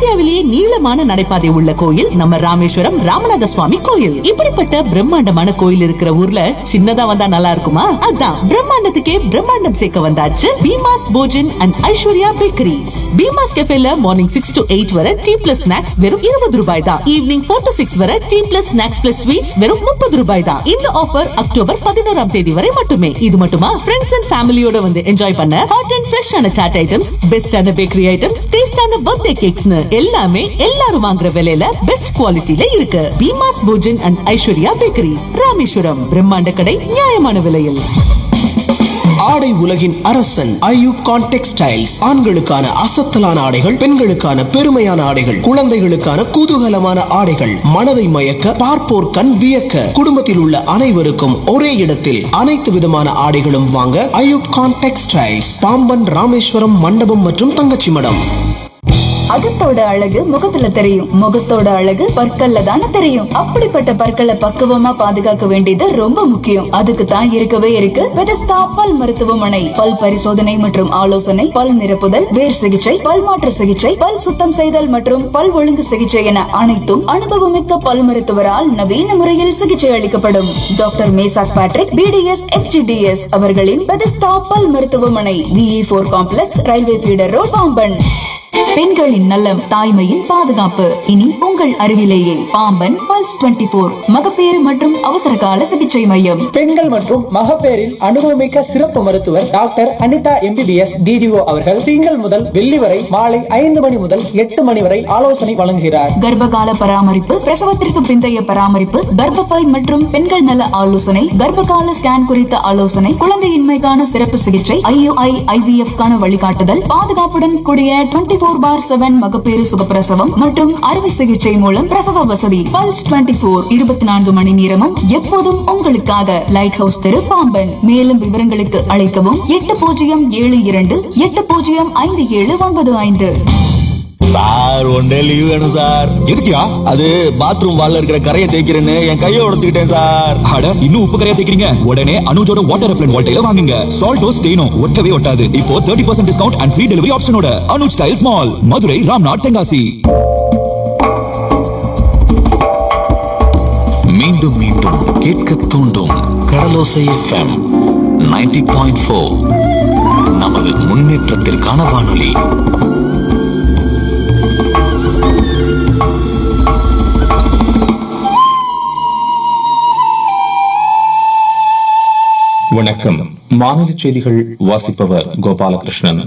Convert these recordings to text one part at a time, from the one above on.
ஆசியாவிலேயே நீளமான நடைபாதை உள்ள கோயில் நம்ம ராமேஸ்வரம் ராமநாத சுவாமி கோயில் இப்படிப்பட்ட பிரம்மாண்டமான கோயில் இருக்கிற ஊர்ல சின்னதா வந்தா நல்லா இருக்குமா அதான் பிரம்மாண்டத்துக்கே பிரம்மாண்டம் சேர்க்க வந்தாச்சு பீமாஸ் போஜன் அண்ட் ஐஸ்வர்யா பேக்கரிஸ் பீமாஸ் கெஃபேல மார்னிங் சிக்ஸ் டு எயிட் வரை டீ பிளஸ் ஸ்நாக்ஸ் வெறும் இருபது ரூபாய் தான் ஈவினிங் ஃபோர் டு சிக்ஸ் வரை tea plus snacks plus sweets வெறும் முப்பது ரூபாய் தான் இந்த ஆஃபர் அக்டோபர் பதினோராம் தேதி வரை மட்டுமே இது மட்டுமா ஃப்ரெண்ட்ஸ் அண்ட் ஃபேமிலியோட வந்து என்ஜாய் பண்ண ஹாட் அண்ட் ஃப்ரெஷ்ஷான சாட் ஐட்டம்ஸ் பெஸ்டான பேக்கரி ஐட்டம்ஸ் டேஸ்டான பர்த்டே கேக்ஸ்னு எல்லாமே எல்லாரும் வாங்குற விலையில பெஸ்ட் குவாலிட்டில இருக்கு பீமாஸ் போஜன் அண்ட் ஐஸ்வர்யா பேக்கரிஸ் ராமேஸ்வரம் பிரம்மாண்ட கடை நியாயமான விலையில் ஆடை உலகின் அரசன் ஐயூகான் டெக்ஸ்டைல்ஸ் ஆண்களுக்கான அசத்தலான ஆடைகள் பெண்களுக்கான பெருமையான ஆடைகள் குழந்தைகளுக்கான குதூகலமான ஆடைகள் மனதை மயக்க பார்ப்போர் கண் வியக்க குடும்பத்தில் உள்ள அனைவருக்கும் ஒரே இடத்தில் அனைத்து விதமான ஆடைகளும் வாங்க ஐயூப்கான் டெக்ஸ்டைல்ஸ் பாம்பன் ராமேஸ்வரம் மண்டபம் மற்றும் தங்கச்சி மடம் அகத்தோட அழகு முகத்துல தெரியும் முகத்தோட அழகு பற்கள்ல தானே தெரியும் அப்படிப்பட்ட பற்களை பக்குவமா பாதுகாக்க வேண்டியது ரொம்ப முக்கியம் அதுக்கு தான் இருக்கவே இருக்கு பெதஸ்தா பல் மருத்துவமனை பல் பரிசோதனை மற்றும் ஆலோசனை பல் நிரப்புதல் வேர் சிகிச்சை பல் மாற்று சிகிச்சை பல் சுத்தம் செய்தல் மற்றும் பல் ஒழுங்கு சிகிச்சை என அனைத்தும் அனுபவமிக்க பல் மருத்துவரால் நவீன முறையில் சிகிச்சை அளிக்கப்படும் doctor Meshach Patrick BDS FGDS அவர்களின் பெதஸ்தா பல் மருத்துவமனை விஇ போர் complex railway feeder road Pamban பெண்களின் நலம் தாய்மையின் பாதுகாப்பு இனி உங்கள் அருகிலேயே பாம்பன் பல்ஸ் 24 போர் மகப்பேறு மற்றும் அவசர கால சிகிச்சை மையம் பெண்கள் மற்றும் மகப்பேறின் அனுபவமிக்க சிறப்பு மருத்துவர் டாக்டர் அனிதா எம்பிபிஎஸ் டிஜிஓ அவர்கள் திங்கள் முதல் வெள்ளி வரை மாலை ஐந்து மணி முதல் எட்டு மணி வரை ஆலோசனை வழங்குகிறார் கர்ப்பகால பராமரிப்பு பிரசவத்திற்கு பிந்தைய பராமரிப்பு கர்ப்பப்பை மற்றும் பெண்கள் நல ஆலோசனை கர்ப்பகால ஸ்கேன் குறித்த ஆலோசனை குழந்தையின்மைக்கான சிறப்பு சிகிச்சை ஐயுஐ ஐவிஎஃப் கான வழிகாட்டுதல் பாதுகாப்புடன் கூடிய டுவெண்டி போர் பார் செவன் மகப்பேறு சுகப்பிரசவம் மற்றும் அறுவை சிகிச்சை மூலம் பிரசவ வசதி பல்ஸ் டுவெண்டி போர் இருபத்தி நான்கு மணி நேரமும் எப்போதும் உங்களுக்காக லைட் ஹவுஸ் தெரு பாம்பன் மேலும் விவரங்களுக்கு அழைக்கவும் எட்டு பூஜ்ஜியம் ஏழு இரண்டு எட்டு பூஜ்ஜியம் ஐந்து ஏழு ஒன்பது ஐந்து சார் ஒன் டே லீவ் வேணும் சார் எதுக்குயா அது பாத்ரூம் வால்ல இருக்கிற கரையை தேய்க்கிறேன்னு என் கையை உடச்சுக்கிட்டேன் சார் அட இன்னும் உப்பு கரையா தேக்கிறீங்க உடனே அனுஜோட வாட்டர் ரெப்லன் வால்டைல வாங்குங்க சால்டோ ஸ்டெயினோ ஒட்டவே ஒட்டாது இப்போ thirty percent discount and free delivery ஆப்ஷனோட அனுஜ் ஸ்டைல்ஸ் மால் மதுரை ராம்நாத் தென்காசி மீண்டும் மீண்டும் கேட்க தூண்டும் கடலோசை எஃப்எம் 90.4 பாயிண்ட் ஃபோர் நமது முன்னேற்றத்திற்கான வானொலி வணக்கம் மாநில செய்திகள் வாசிப்பவர் கோபாலகிருஷ்ணன்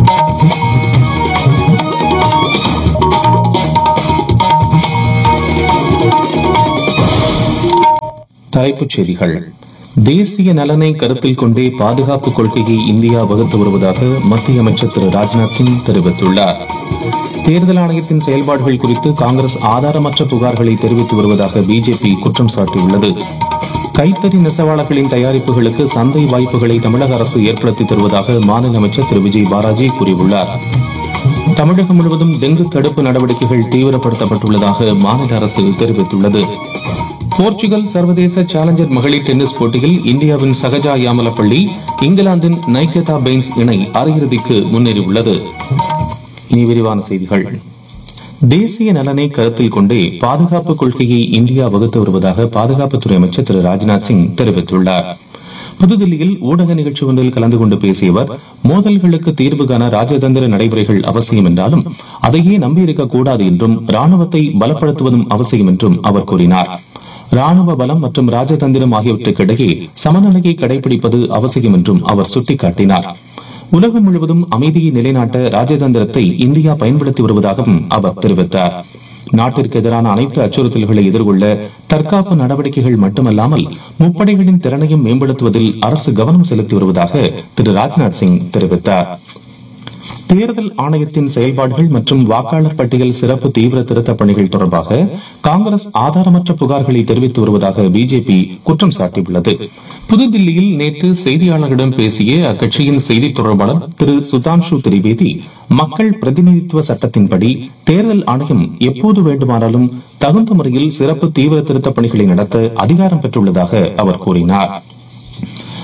தலைப்புச் செய்திகள் தேசிய நலனை கருத்தில் கொண்டே பாதுகாப்பு கொள்கையை இந்தியா வகுத்து வருவதாக மத்திய அமைச்சர் திரு ராஜ்நாத் சிங் தெரிவித்துள்ளார் தேர்தல் ஆணையத்தின் செயல்பாடுகள் குறித்து காங்கிரஸ் ஆதாரமற்ற புகார்களை தெரிவித்து வருவதாக பிஜேபி குற்றம் சாட்டியுள்ளது கைத்தறி நெசவாளர்களின் தயாரிப்புகளுக்கு சந்தை வாய்ப்புகளை தமிழக அரசு ஏற்படுத்தி தருவதாக மாநில அமைச்சர் திரு விஜய் பாலாஜி கூறியுள்ளார் தமிழகம் முழுவதும் டெங்கு தடுப்பு நடவடிக்கைகள் தீவிரப்படுத்தப்பட்டுள்ளதாக மாநில அரசு தெரிவித்துள்ளது போர்ச்சுகல் சர்வதேச சேலஞ்சர் மகளிர் டென்னிஸ் போட்டியில் இந்தியாவின் சகஜா யாமலப்பள்ளி இங்கிலாந்தின் நைகேதா பெயின்ஸ் இணை அரையிறுதிக்கு முன்னேறியுள்ளது இனி விரிவான செய்திகள் தேசிய நலனை கருத்தில் கொண்டே பாதுகாப்பு கொள்கையை இந்தியா வகுத்து வருவதாக பாதுகாப்புத்துறை அமைச்சர் திரு ராஜ்நாத் சிங் தெரிவித்துள்ளார் புதுதில்லியில் ஊடக நிகழ்ச்சி ஒன்றில் கலந்து கொண்டு பேசிய அவர் மோதல்களுக்கு தீர்வு காண ராஜதந்திர நடைமுறைகள் அவசியம் என்றாலும் அதையே நம்பியிருக்க கூடாது என்றும் ராணுவத்தை பலப்படுத்துவதும் அவசியம் என்றும் அவர் கூறினார் ராணுவ பலம் மற்றும் ராஜதந்திரம் ஆகியவற்றுக்கிடையே சமநிலையை கடைபிடிப்பது அவசியம் என்றும் அவர் சுட்டிக்காட்டினார் உலகம் முழுவதும் அமைதியை நிலைநாட்ட ராஜதந்திரத்தை இந்தியா பயன்படுத்தி வருவதாகவும் அவர் தெரிவித்தார் நாட்டிற்கு எதிரான அனைத்து அச்சுறுத்தல்களை எதிர்கொள்ள தற்காப்பு நடவடிக்கைகள் மட்டுமல்லாமல் முப்படைகளின் திறனையும் மேம்படுத்துவதில் அரசு கவனம் செலுத்தி வருவதாக திரு ராஜ்நாத் சிங் தெரிவித்தார் தேர்தல் ஆணையத்தின் செயல்பாடுகள் மற்றும் வாக்காளர் பட்டியல் சிறப்பு தீவிர திருத்தப் பணிகள் தொடர்பாக காங்கிரஸ் ஆதாரமற்ற புகார்களை தெரிவித்து வருவதாக பிஜேபி குற்றம் சாட்டியுள்ளது புதுதில்லியில் நேற்று செய்தியாளர்களிடம் பேசிய அக்கட்சியின் செய்தி தொடர்பாளர் திரு சுதான்ஷு திரிவேதி மக்கள் பிரதிநிதித்துவ சட்டத்தின்படி தேர்தல் ஆணையம் எப்போது வேண்டுமானாலும் தகுந்த முறையில் சிறப்பு தீவிர திருத்தப் பணிகளை நடத்த அதிகாரம் பெற்றுள்ளதாக அவர் கூறினார்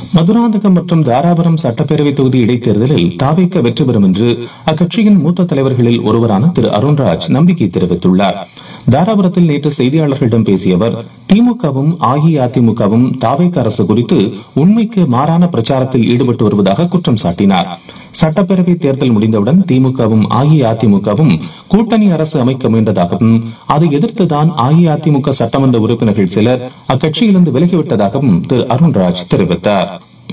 மதுராந்தகம் மற்றும் தாராபுரம் சட்டப்பேரவை தொகுதி இடைத்தேர்தலில் தாவேக்க வெற்றி பெறும் என்று அக்கட்சியின் மூத்த தலைவர்களில் ஒருவரான திரு அருண்ராஜ் நம்பிக்கை தெரிவித்துள்ளார் தாராபுரத்தில் நேற்று செய்தியாளர்களிடம் பேசிய அவர் திமுகவும் அஇஅதிமுகவும் தாவேக்க அரசு குறித்து உண்மைக்கு மாறான பிரச்சாரத்தில் ஈடுபட்டு வருவதாக குற்றம் சாட்டினார் சட்டப்பேரவை தேர்தல் முடிந்தவுடன் திமுகவும் அஇஅதிமுகவும் கூட்டணி அரசு அமைக்க முயன்றதாகவும் அதை எதிர்த்துதான் அஇஅதிமுக சட்டமன்ற உறுப்பினர்கள் சிலர் அக்கட்சியிலிருந்து விலகிவிட்டதாகவும் திரு அருண்ராஜ் தெரிவித்தார்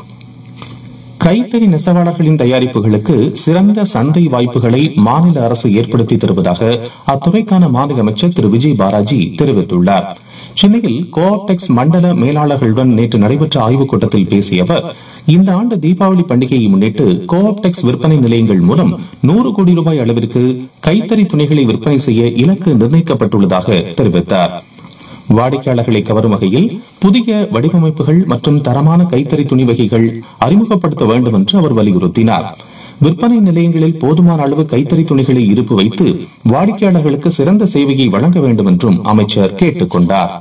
கைத்தறி நெசவாளர்களின் தயாரிப்புகளுக்கு சிறந்த சந்தை வாய்ப்புகளை மாநில அரசு ஏற்படுத்தி தருவதாக அத்துறைக்கான மாநில அமைச்சர் திரு விஜய் பாலாஜி தெரிவித்துள்ளார் சென்னையில் கோஆப்டெக்ஸ் மண்டல மேலாளர்களுடன் நேற்று நடைபெற்ற ஆய்வுக் கூட்டத்தில் பேசிய அவர் இந்த ஆண்டு தீபாவளி பண்டிகையை முன்னிட்டு கோஆப்டெக்ஸ் விற்பனை நிலையங்கள் மூலம் நூறு கோடி ரூபாய் அளவிற்கு கைத்தறி துணிகளை விற்பனை செய்ய இலக்கு நிர்ணயிக்கப்பட்டுள்ளதாக தெரிவித்தார் வாடிக்கையாளர்களை கவரும் வகையில் புதிய வடிவமைப்புகள் மற்றும் தரமான கைத்தறி துணி வகைகள் அறிமுகப்படுத்த வேண்டும் என்று அவர் வலியுறுத்தினார் விற்பனை நிலையங்களில் போதுமான அளவு கைத்தறி துணிகளை இருப்பு வைத்து வாடிக்கையாளர்களுக்கு சிறந்த சேவையை வழங்க வேண்டும் என்றும் அமைச்சர் கேட்டுக் கொண்டார்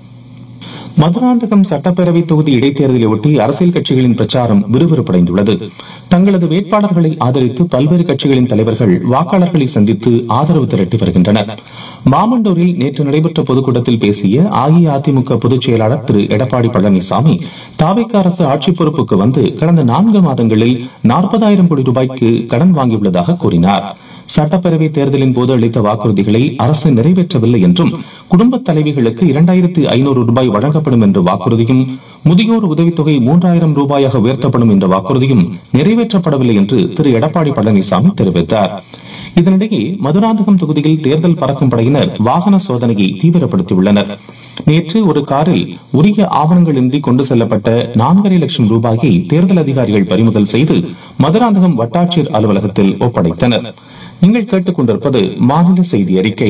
மதுராந்தகம் சட்டப்பேரவை தொகுதி இடைத்தேர்தலையொட்டி அரசியல் கட்சிகளின் பிரச்சாரம் விறுவிறுப்படைந்துள்ளது தங்களது வேட்பாளர்களை ஆதரித்து பல்வேறு கட்சிகளின் தலைவர்கள் வாக்காளர்களை சந்தித்து ஆதரவு திரட்டி வருகின்றனர் மாமண்டூரில் நேற்று நடைபெற்ற பொதுக்கூட்டத்தில் பேசிய அஇஅதிமுக பொதுச் செயலாளர் திரு எடப்பாடி பழனிசாமி தாவேக்க அரசு ஆட்சி பொறுப்புக்கு வந்து கடந்த நான்கு மாதங்களில் நாற்பதாயிரம் கோடி ரூபாய்க்கு கடன் வாங்கியுள்ளதாக கூறினார் சட்டப்பேரவை தேர்தலின் போது அளித்த வாக்குறுதிகளை அரசு நிறைவேற்றவில்லை என்றும் குடும்ப தலைவிகளுக்கு இரண்டாயிரத்து ஐநூறு ரூபாய் வழங்கப்படும் என்ற வாக்குறுதியும் முதியோர் உதவித்தொகை மூன்றாயிரம் ரூபாயாக உயர்த்தப்படும் என்ற வாக்குறுதியும் நிறைவேற்றப்படவில்லை என்று திரு எடப்பாடி பழனிசாமி தெரிவித்தார் இதனிடையே மதுராந்தகம் தொகுதியில் தேர்தல் பறக்கும் படையினர் வாகன சோதனையை தீவிரப்படுத்தியுள்ளனர் நேற்று ஒரு காரில் உரிய ஆவணங்களின்றி கொண்டு செல்லப்பட்ட நான்கரை லட்சம் ரூபாயை தேர்தல் அதிகாரிகள் பறிமுதல் செய்து மதுராந்தகம் வட்டாட்சியர் அலுவலகத்தில் ஒப்படைத்தனர் நீங்கள் கேட்டுக்கொண்டிருப்பது மாநில செய்தி அறிக்கை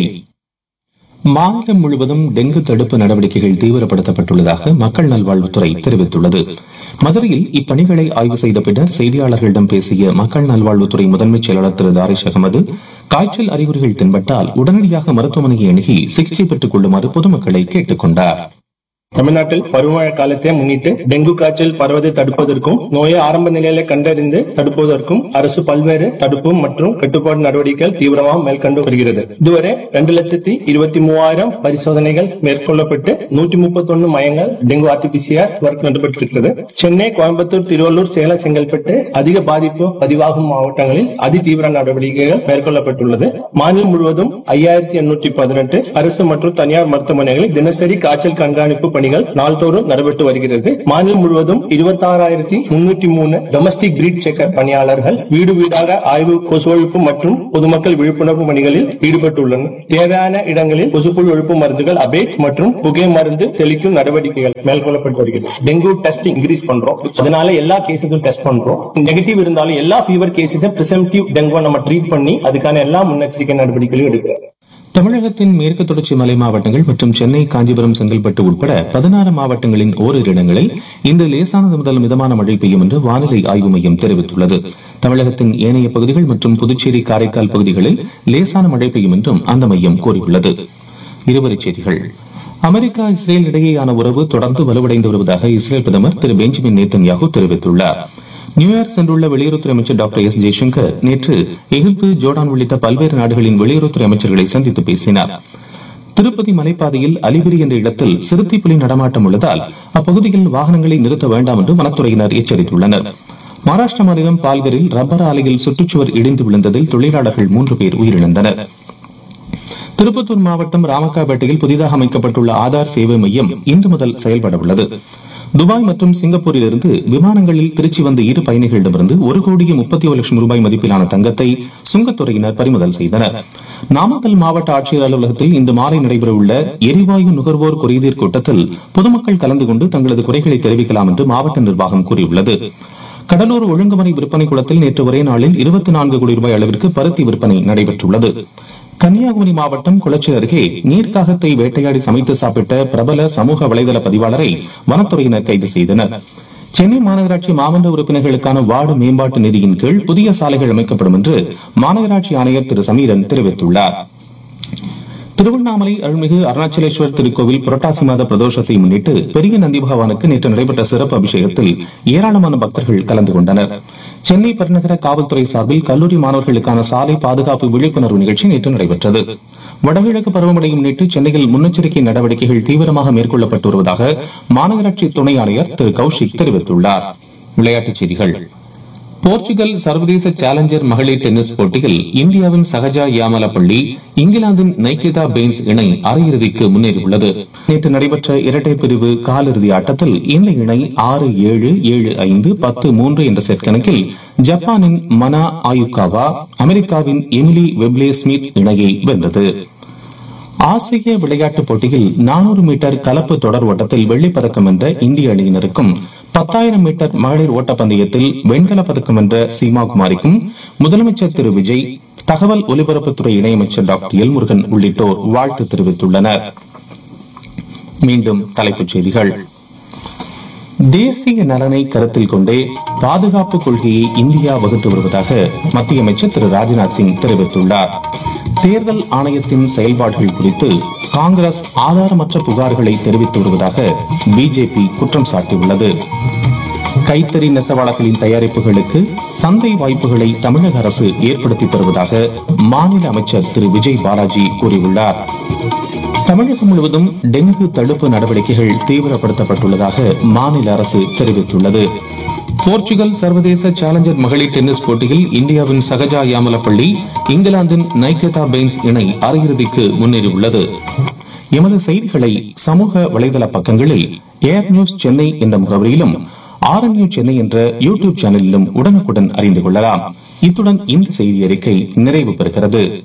மாநிலம் முழுவதும் டெங்கு தடுப்பு நடவடிக்கைகள் தீவிரப்படுத்தப்பட்டுள்ளதாக மக்கள் நல்வாழ்வுத்துறை தெரிவித்துள்ளது மதுரையில் இப்பணிகளை ஆய்வு செய்த பின்னர் செய்தியாளர்களிடம் பேசிய மக்கள் நல்வாழ்வுத்துறை முதன்மைச் செயலாளர் திரு தாரிஷ் அகமது காய்ச்சல் அறிகுறிகள் தென்பட்டால் உடனடியாக மருத்துவமனையை அணுகி சிகிச்சை பெற்றுக் கொள்ளுமாறு பொதுமக்களை கேட்டுக் கொண்டார் தமிழ்நாட்டில் பருவமழை காலத்தை முன்னிட்டு டெங்கு காய்ச்சல் பரவதை தடுப்பதற்கும் நோயை ஆரம்ப நிலையில கண்டறிந்து தடுப்பதற்கும் அரசு பல்வேறு தடுப்பு மற்றும் கட்டுப்பாடு நடவடிக்கைகள் தீவிரமாக மேற்கொண்டு வருகிறது இதுவரை இரண்டு லட்சத்தி இருபத்தி மூவாயிரம் பரிசோதனைகள் மேற்கொள்ளப்பட்டு நூற்றி முப்பத்தி ஒன்னு மையங்கள் டெங்கு ஆர்டிபிசிஆர் ஒர்க் நடைபெற்றிருக்கிறது சென்னை கோயம்புத்தூர் திருவள்ளூர் சேலம் செங்கல்பட்டு அதிக பாதிப்பு பதிவாகும் மாவட்டங்களில் அதி தீவிர நடவடிக்கைகள் மேற்கொள்ளப்பட்டுள்ளது மாநிலம் முழுவதும் ஐயாயிரத்தி எண்ணூற்றி பதினெட்டு அரசு மற்றும் தனியார் மருத்துவமனைகளில் தினசரி காய்ச்சல் கண்காணிப்பு பணிகள் நாள்தோறும் நடைபெற்று வருகிறது மாநிலம் முழுவதும் இருபத்தாறாயிரத்தி முன்னூற்றி மூணு டொமஸ்டிக் பிரீட் செக்கர் பணியாளர்கள் வீடு வீடாக ஆய்வு கொசு ஒழிப்பு மற்றும் பொதுமக்கள் விழிப்புணர்வு பணிகளில் ஈடுபட்டுள்ளனர் தேவையான இடங்களில் கொசுப்புழு ஒழிப்பு மருந்துகள் அபேட் மற்றும் புகை மருந்து தெளிக்கும் நடவடிக்கைகள் மேற்கொள்ளப்பட்டு வருகிறது டெங்கு டெஸ்ட் இன்க்ரீஸ் பண்றோம் அதனால எல்லா கேஸுக்கும் டெஸ்ட் பண்றோம் நெகட்டிவ் இருந்தாலும் எல்லா ஃபீவர் கேசஸும் பிரிசெம்டிவ் டெங்கு நம்ம ட்ரீட் பண்ணி அதுக்கான எல்லா முன்னெச்சரிக்கை நடவடிக்கைகளும் எடுக்கிறோம் தமிழகத்தின் மேற்கு தொடர்ச்சி மலை மாவட்டங்கள் மற்றும் சென்னை காஞ்சிபுரம் செங்கல்பட்டு உட்பட பதினாறு மாவட்டங்களின் ஓரிரு இடங்களில் இந்த லேசானது முதல் மிதமான மழை பெய்யும் என்று வானிலை ஆய்வு மையம் தெரிவித்துள்ளது தமிழகத்தின் ஏனைய பகுதிகள் மற்றும் புதுச்சேரி காரைக்கால் பகுதிகளில் லேசான மழை பெய்யும் என்றும் அந்த மையம் கூறியுள்ளது இருவரிச் செய்திகள் அமெரிக்கா இஸ்ரேல் இடையேயான உறவு தொடர்ந்து வலுவடைந்து வருவதாக இஸ்ரேல் பிரதமர் திரு பெஞ்சமின் நேத்தன்யாகு தெரிவித்துள்ளார் நியூயார்க் சென்றுள்ள வெளியுறவுத்துறை அமைச்சர் டாக்டர் எஸ் ஜெய்சங்கர் நேற்று எகிப்து ஜோர்டான் உள்ளிட்ட பல்வேறு நாடுகளின் வெளியுறவுத்துறை அமைச்சர்களை சந்தித்து பேசினார் திருப்பதி மலைப்பாதையில் அலிபிரி என்ற இடத்தில் சிறுத்தை புலி நடமாட்டம் உள்ளதால் அப்பகுதியில் வாகனங்களை நிறுத்த வேண்டாம் என்று வனத்துறையினர் எச்சரித்துள்ளனர் மகாராஷ்டிரா மாநிலம் பால்கரில் ரப்பர் ஆலையில் சுற்றுச்சுவர் இடிந்து விழுந்ததில் தொழிலாளர்கள் மூன்று பேர் உயிரிழந்தனர் திருப்பத்தூர் மாவட்டம் ராமக்காபேட்டையில் புதிதாக அமைக்கப்பட்டுள்ள ஆதார் சேவை மையம் இன்று முதல் செயல்பட உள்ளது துபாய் மற்றும் சிங்கப்பூரில் இருந்து விமானங்களில் திருச்சி வந்த இரு பயணிகளிடமிருந்து ஒரு கோடியே முப்பத்தி ஒரு லட்சம் ரூபாய் மதிப்பிலான தங்கத்தை சுங்கத்துறையினர் பறிமுதல் செய்தனர் நாமக்கல் மாவட்ட ஆட்சியர் அலுவலகத்தில் இன்று மாலை நடைபெறவுள்ள எரிவாயு நுகர்வோர் குறைதீர் கூட்டத்தில் பொதுமக்கள் கலந்து கொண்டு தங்களது குறைகளை தெரிவிக்கலாம் என்று மாவட்ட நிர்வாகம் கூறியுள்ளது கடலூர் ஒழுங்குமுறை விற்பனை கூடத்தில் நேற்று ஒரே நாளில் இருபத்தி நான்கு கோடி ரூபாய் அளவிற்கு பருத்தி விற்பனை நடைபெற்றுள்ளது கன்னியாகுமரி மாவட்டம் குளச்சி அருகே நீர்க்காகத்தை வேட்டையாடி சமைத்து சாப்பிட்ட பிரபல சமூக வலைதள பதிவாளரை வனத்துறையினர் கைது செய்தனர் சென்னை மாநகராட்சி மாமன்ற உறுப்பினர்களுக்கான வார்டு மேம்பாட்டு நிதியின் கீழ் புதிய சாலைகள் அமைக்கப்படும் என்று மாநகராட்சி ஆணையர் திரு சமீரன் தெரிவித்துள்ளார் திருவண்ணாமலை அருள்மிகு அருணாச்சலேஸ்வர் திருக்கோவில் புரட்டாசி மாத பிரதோஷத்தை முன்னிட்டு பெரிய நந்தி பகவானுக்கு நேற்று நடைபெற்ற சிறப்பு அபிஷேகத்தில் ஏராளமான பக்தர்கள் கலந்து கொண்டனர் சென்னை பெருநகர காவல்துறை சார்பில் கல்லூரி மாணவர்களுக்கான சாலை பாதுகாப்பு விழிப்புணர்வு நிகழ்ச்சி நேற்று நடைபெற்றது வடகிழக்கு பருவமழையை முன்னிட்டு சென்னையில் முன்னெச்சரிக்கை நடவடிக்கைகள் தீவிரமாக மேற்கொள்ளப்பட்டு வருவதாக மாநகராட்சி துணை ஆணையர் திரு கௌஷிக் தெரிவித்துள்ளார் விளையாட்டுச் செய்திகள் போர்ச்சுகல் சர்வதேச சேலஞ்சர் மகளிர் டென்னிஸ் போட்டியில் இந்தியாவின் சகஜா யாமலப்பள்ளி இங்கிலாந்தின் நைகிதா பெயின்ஸ் இணை அரையிறுதிக்கு முன்னேறியுள்ளது நேற்று நடைபெற்ற இரட்டையர் பிரிவு காலிறுதி ஆட்டத்தில் இந்த இணை ஆறு ஏழு ஏழு ஐந்து பத்து மூன்று என்ற செட் கணக்கில் ஜப்பானின் மனா ஆயுக்காவா அமெரிக்காவின் எமிலி வெப்லே ஸ்மித் இணையை வென்றது ஆசிய விளையாட்டுப் போட்டியில் நானூறு மீட்டர் கலப்பு தொடர் ஓட்டத்தில் வெள்ளிப் பதக்கம் வென்ற இந்திய அணியினருக்கும் பத்தாயிரம் மீட்டர் மகளிர் ஓட்டப்பந்தயத்தில் வெண்கலப் பதக்கம் வென்ற சீமா குமாரிக்கும் முதலமைச்சர் திரு விஜய் தகவல் ஒலிபரப்புத்துறை இணையமைச்சர் டாக்டர் எல் முருகன் உள்ளிட்டோர் வாழ்த்து தெரிவித்துள்ளனர் மீண்டும் தலைப்புச் செய்திகள் தேசிய நலனை கருத்தில் கொண்டே பாதுகாப்பு கொள்கையை இந்தியா வகுத்து வருவதாக மத்திய அமைச்சர் திரு ராஜ்நாத் சிங் தெரிவித்துள்ளார் தேர்தல் ஆணையத்தின் செயல்பாடுகள் குறித்து காங்கிரஸ் ஆதாரமற்ற புகார்களை தெரிவித்து வருவதாக பிஜேபி குற்றம் சாட்டியுள்ளது கைத்தறி நெசவாளர்களின் தயாரிப்புகளுக்கு சந்தை வாய்ப்புகளை தமிழக அரசு ஏற்படுத்தி தருவதாக மாநில அமைச்சர் திரு விஜய் பாலாஜி கூறியுள்ளார் தமிழகம் முழுவதும் டெங்கு தடுப்பு நடவடிக்கைகள் தீவிரப்படுத்தப்பட்டுள்ளதாக மாநில அரசு தெரிவித்துள்ளது போர்ச்சுகல் சர்வதேச சேலஞ்சர் மகளிர் டென்னிஸ் போட்டியில் இந்தியாவின் சகஜா யாமலப்பள்ளி இங்கிலாந்தின் நைகேதா பெயின்ஸ் இணை அரையிறுதிக்கு முன்னேறியுள்ளது எமது செய்திகளை சமூக வலைதள பக்கங்களில் ஏர் நியூஸ் சென்னை என்ற முகவரியிலும் ஆர்என்யூ சென்னை என்ற யூடியூப் சேனலிலும் உடனுக்குடன் அறிந்து கொள்ளலாம் இத்துடன் இந்த செய்தி அறிக்கை நிறைவு பெறுகிறது